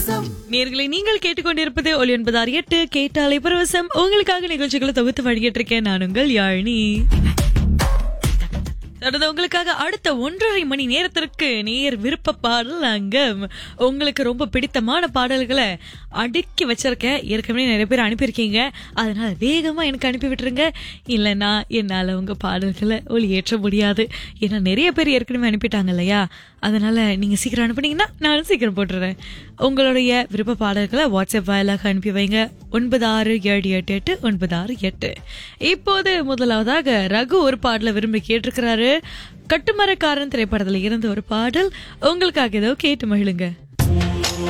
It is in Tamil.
நேர்களை நீங்கள் கேட்டுக்கொண்டிருப்பது ஒளி ஒன்பது ஆறு எட்டு கேட்டாலே பரவசம் உங்களுக்காக நிகழ்ச்சிகளை தொகுத்து வழங்கிட்டு இருக்கேன் நான் உங்கள் யாழினி தொடர்ந்து உங்களுக்காக அடுத்த ஒன்றரை மணி நேரத்திற்கு நேர் விருப்ப பாடல் அங்கம் உங்களுக்கு ரொம்ப பிடித்தமான பாடல்களை அடுக்கி வச்சிருக்கேன் ஏற்கனவே நிறைய பேர் அனுப்பியிருக்கீங்க அதனால வேகமா எனக்கு அனுப்பி விட்டுருங்க இல்லைன்னா என்னால உங்க பாடல்களை ஒளியேற்ற முடியாது ஏன்னா நிறைய பேர் ஏற்கனவே அனுப்பிட்டாங்க இல்லையா அதனால நீங்க சீக்கிரம் அனுப்புனீங்கன்னா நானும் சீக்கிரம் போட்டுறேன் உங்களுடைய விருப்ப பாடல்களை வாட்ஸ்அப் வாயிலாக அனுப்பி வைங்க ஒன்பது ஆறு ஏழு எட்டு எட்டு ஒன்பது ஆறு எட்டு இப்போது முதலாவதாக ரகு ஒரு பாடலை விரும்பி கேட்டிருக்கிறாரு கட்டுமரக்காரன் திரைப்படத்துல இருந்து ஒரு பாடல் உங்களுக்காக ஏதோ கேட்டு மகிழுங்க